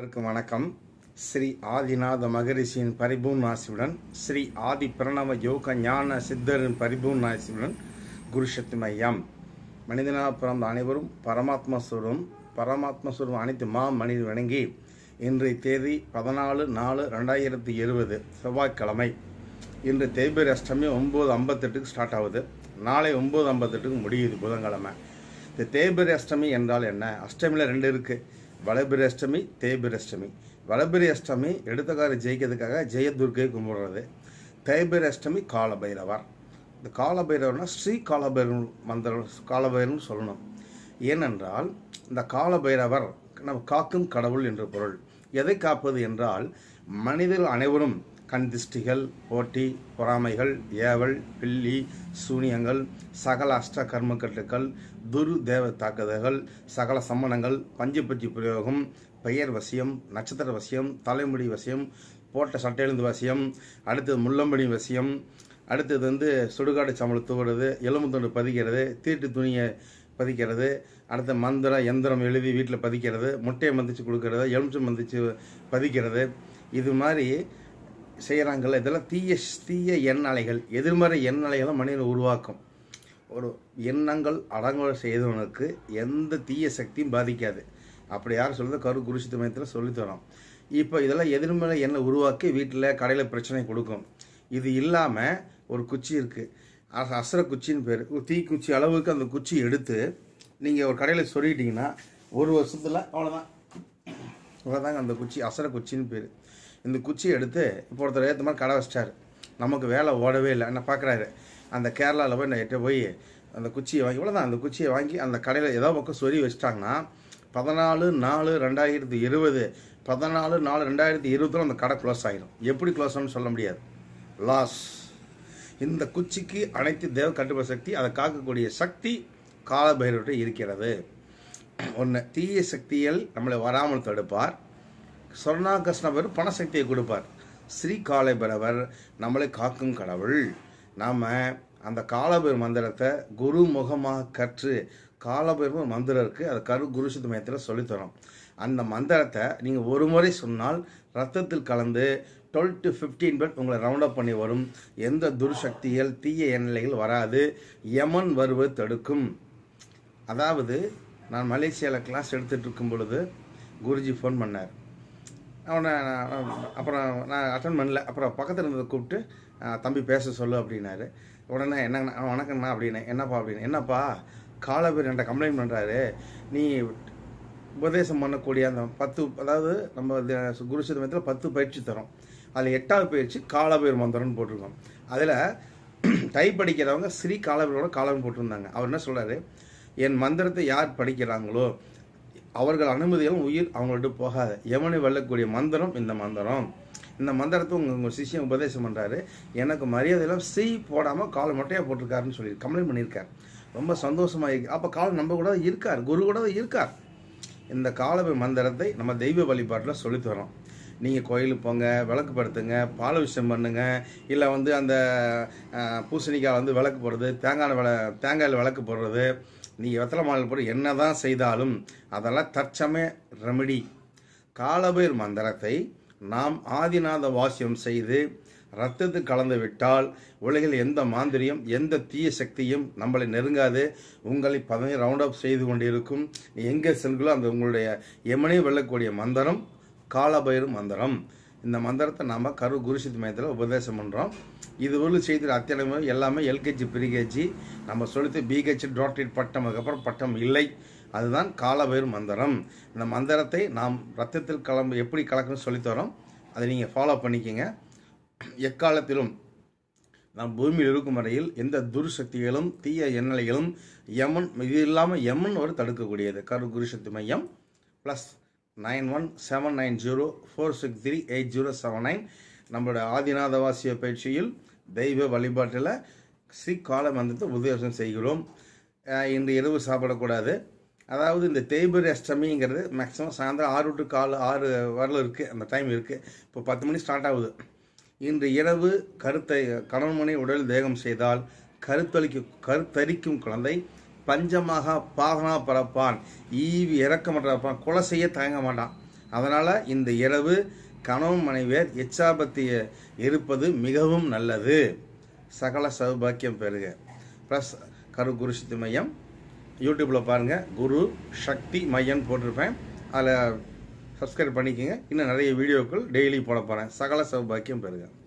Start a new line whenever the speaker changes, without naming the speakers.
அனைவருக்கும் வணக்கம் ஸ்ரீ ஆதிநாத மகரிஷியின் பரிபூர்ண ஆசியுடன் ஸ்ரீ ஆதி பிரணவ யோக ஞான சித்தரின் பரிபூர்ண ஆசியுடன் குருசக்தி மையம் மனிதனாக பிறந்த அனைவரும் பரமாத்மா சுரம் பரமாத்மா சுரம் அனைத்து மா மனித வணங்கி இன்றைய தேதி பதினாலு நாலு ரெண்டாயிரத்தி இருபது செவ்வாய்க்கிழமை இன்று தேய்பிரை அஷ்டமி ஒம்பது ஐம்பத்தெட்டுக்கு ஸ்டார்ட் ஆகுது நாளை ஒம்பது ஐம்பத்தெட்டுக்கு முடியுது புதன்கிழமை இந்த தேய்பிரை அஷ்டமி என்றால் என்ன அஷ்டமியில் ரெண்டு இருக்குது வளபிரி அஷ்டமி தேய்பிரி அஷ்டமி வளபிரி அஷ்டமி எடுத்தக்கார ஜெயிக்கிறதுக்காக ஜெயதுர்கை கும்பிடுறது தேய்பிரி அஷ்டமி காலபைரவர் இந்த காலபைரவர்னா ஸ்ரீ காலபைரவன் மந்திர காலபைரவன் சொல்லணும் ஏனென்றால் இந்த காலபைரவர் நம்ம காக்கும் கடவுள் என்று பொருள் எதை காப்பது என்றால் மனிதர்கள் அனைவரும் கண் திஷ்டிகள் போட்டி பொறாமைகள் ஏவல் பில்லி சூனியங்கள் சகல அஷ்ட கர்மக்கட்டுக்கள் துரு தேவ தாக்குதல்கள் சகல சம்மணங்கள் பஞ்சுபட்சி பிரயோகம் பெயர் வசியம் நட்சத்திர வசியம் தலைமுடி வசியம் போட்ட சட்டையிலிருந்து வசியம் அடுத்தது முள்ளம்படி வசியம் அடுத்தது வந்து சுடுகாடு சம்பளம் தூவுறது எலும்பு துண்டு பதிக்கிறது தீட்டு துணியை பதிக்கிறது அடுத்த மந்திரம் எந்திரம் எழுதி வீட்டில் பதிக்கிறது முட்டையை மந்திச்சு கொடுக்கறது எலுமிச்சம் மந்திச்சு பதிக்கிறது இது மாதிரி செய்கிறாங்கல்ல இதெல்லாம் தீய தீய எண்ணலைகள் எதிர்மறை எண்ணலைகளை மனிதனை உருவாக்கும் ஒரு எண்ணங்கள் அடங்குமுறை செய்தவனுக்கு எந்த தீய சக்தியும் பாதிக்காது அப்படி யார் சொல்றது கரு குருசித்த மையத்தில் சொல்லித்தரோம் இப்போ இதெல்லாம் எதிர்மறை எண்ணெய் உருவாக்கி வீட்டில் கடையில் பிரச்சனை கொடுக்கும் இது இல்லாமல் ஒரு குச்சி இருக்குது அசர குச்சின்னு பேர் ஒரு தீ குச்சி அளவுக்கு அந்த குச்சி எடுத்து நீங்கள் ஒரு கடையில் சொல்லிட்டீங்கன்னா ஒரு வருஷத்தில் அவ்வளோதான் இவ்வளோதாங்க அந்த குச்சி அசர குச்சின்னு பேர் இந்த குச்சியை எடுத்து இப்போ ஒருத்தர் ஏற்ற மாதிரி கடை வச்சிட்டாரு நமக்கு வேலை ஓடவே இல்லை என்ன பார்க்குறாரு அந்த கேரளாவில் போய் நான் எட்ட போய் அந்த குச்சியை வாங்கி இவ்வளோதான் அந்த குச்சியை வாங்கி அந்த கடையில் ஏதோ பக்கம் சொறி வச்சிட்டாங்கன்னா பதினாலு நாலு ரெண்டாயிரத்தி இருபது பதினாலு நாலு ரெண்டாயிரத்தி இருபதில் அந்த கடை க்ளோஸ் ஆகிடும் எப்படி க்ளோஸ் ஆகும்னு சொல்ல முடியாது லாஸ் இந்த குச்சிக்கு அனைத்து தேவ கட்டுப்பாடு சக்தி அதை காக்கக்கூடிய சக்தி காலபைரவர்கிட்ட இருக்கிறது ஒன்று தீய சக்திகள் நம்மளை வராமல் தடுப்பார் சொர்ணாகர்ஷ்ணவர் பணசக்தியை கொடுப்பார் ஸ்ரீ காலபைரவர் நம்மளை காக்கும் கடவுள் நாம் அந்த காலபைரவர் மந்திரத்தை குரு முகமாக கற்று காலபைரவர் மந்திரம் இருக்குது அது கரு குரு சித்த மையத்தில் சொல்லித்தரோம் அந்த மந்திரத்தை நீங்கள் ஒரு முறை சொன்னால் ரத்தத்தில் கலந்து டுவெல் டு ஃபிஃப்டீன் பெட் உங்களை ரவுண்ட் அப் பண்ணி வரும் எந்த துர்சக்திகள் தீய எண்ணெய்கள் வராது யமன் வருவது தடுக்கும் அதாவது நான் மலேசியாவில் கிளாஸ் எடுத்துகிட்டு இருக்கும் பொழுது குருஜி ஃபோன் பண்ணார் அவனை அப்புறம் நான் அட்டன் பண்ணல அப்புறம் பக்கத்தில் இருந்ததை கூப்பிட்டு தம்பி பேச சொல்லு அப்படின்னாரு உடனே என்னங்கண்ணா வணக்கண்ணா அப்படின்னு என்னப்பா அப்படின்னு என்னப்பா காலபேர் என்கிட்ட கம்ப்ளைண்ட் பண்ணுறாரு நீ உபதேசம் பண்ணக்கூடிய அந்த பத்து அதாவது நம்ம குரு சிதமத்தில் பத்து பயிற்சி தரோம் அதில் எட்டாவது பயிற்சி காலபேர் மந்திரம்னு போட்டிருக்கோம் அதில் டைப் படிக்கிறவங்க ஸ்ரீ காலபேரோட காலம் போட்டிருந்தாங்க அவர் என்ன சொல்கிறாரு என் மந்திரத்தை யார் படிக்கிறாங்களோ அவர்கள் அனுமதிகளும் உயிர் அவங்கள்ட்ட போகாது எவனை வெல்லக்கூடிய மந்திரம் இந்த மந்திரம் இந்த மந்திரத்தை உங்கள் உங்கள் சிஷியம் உபதேசம் பண்ணுறாரு எனக்கு மரியாதையெல்லாம் சி போடாமல் கால் மொட்டையாக போட்டிருக்காருன்னு சொல்லி கம்ப்ளைண்ட் பண்ணியிருக்கார் ரொம்ப சந்தோஷமாக இருக்கு அப்போ காலம் நம்ம கூட தான் இருக்கார் குரு கூட தான் இருக்கார் இந்த காலபை மந்திரத்தை நம்ம தெய்வ வழிபாட்டில் சொல்லித்தரோம் நீங்கள் கோயிலுக்கு போங்க விளக்கு படுத்துங்க பால விஷயம் பண்ணுங்க இல்லை வந்து அந்த பூசணிக்காய் வந்து விளக்கு போடுறது தேங்காய் விள தேங்காயில் விளக்கு போடுறது நீங்கள் வெத்தலை மாடல் போட்டு என்ன தான் செய்தாலும் அதெல்லாம் தற்சமய ரெமடி காலபைர் மந்திரத்தை நாம் ஆதிநாத வாசியம் செய்து ரத்தத்தில் கலந்து விட்டால் உலகில் எந்த மாந்திரியம் எந்த தீய சக்தியும் நம்மளை நெருங்காது உங்களை பதவி ரவுண்ட் அப் செய்து கொண்டிருக்கும் எங்கே செல்களோ அந்த உங்களுடைய எமனே வெல்லக்கூடிய மந்திரம் காலபைரு மந்திரம் இந்த மந்திரத்தை நாம் கரு குருசித் மையத்தில் உபதேசம் பண்ணுறோம் இது ஒரு செய்தி அத்தியனமே எல்லாமே எல்கேஜி ப்ரீகேஜி நம்ம சொல்லித்து பிஹெச் டாக்டரேட் பட்டம் அதுக்கப்புறம் பட்டம் இல்லை அதுதான் காலபைரு மந்திரம் இந்த மந்திரத்தை நாம் ரத்தத்தில் கலம்பு எப்படி கலக்கணும்னு சொல்லித்தரோம் அதை நீங்கள் ஃபாலோ பண்ணிக்கோங்க எக்காலத்திலும் நாம் பூமியில் இருக்கும் வரையில் எந்த துர்சக்திகளும் தீய எண்ணலைகளும் யமன் இது இல்லாமல் யமன் ஒரு தடுக்கக்கூடியது கரு குருசக்தி மையம் plus nine one seven nine zero four six three eight zero seven nine நம்மளோட ஆதிநாதவாசிய பயிற்சியில் தெய்வ வழிபாட்டில் ஸ்ரீ கால மந்திரத்தை உபதேசம் செய்கிறோம் இன்று இரவு சாப்பிடக்கூடாது அதாவது இந்த தேய்பிரி அஷ்டமிங்கிறது மேக்ஸிமம் சாயந்தரம் ஆறு டு கால் ஆறு வரல இருக்குது அந்த டைம் இருக்குது இப்போ பத்து மணி ஸ்டார்ட் ஆகுது இன்று இரவு கருத்தை கணவன்மனை உடல் தேகம் செய்தால் கருத்தளிக்கும் கருத்தரிக்கும் குழந்தை பஞ்சமாக பாகனா பிறப்பான் ஈவி இறக்கமற்ற கொலை செய்ய தயங்க மாட்டான் அதனால் இந்த இரவு கணவன் மனைவியர் எச்சாபத்திய இருப்பது மிகவும் நல்லது சகல சௌபாக்கியம் பெறுக ப்ளஸ் கரு குரு சக்தி மையம் யூடியூப்பில் பாருங்கள் குரு சக்தி மையம்னு போட்டிருப்பேன் அதில் சப்ஸ்கிரைப் பண்ணிக்கோங்க இன்னும் நிறைய வீடியோக்கள் டெய்லி போட போகிறேன் சகல சௌபாக்கியம் பெறுக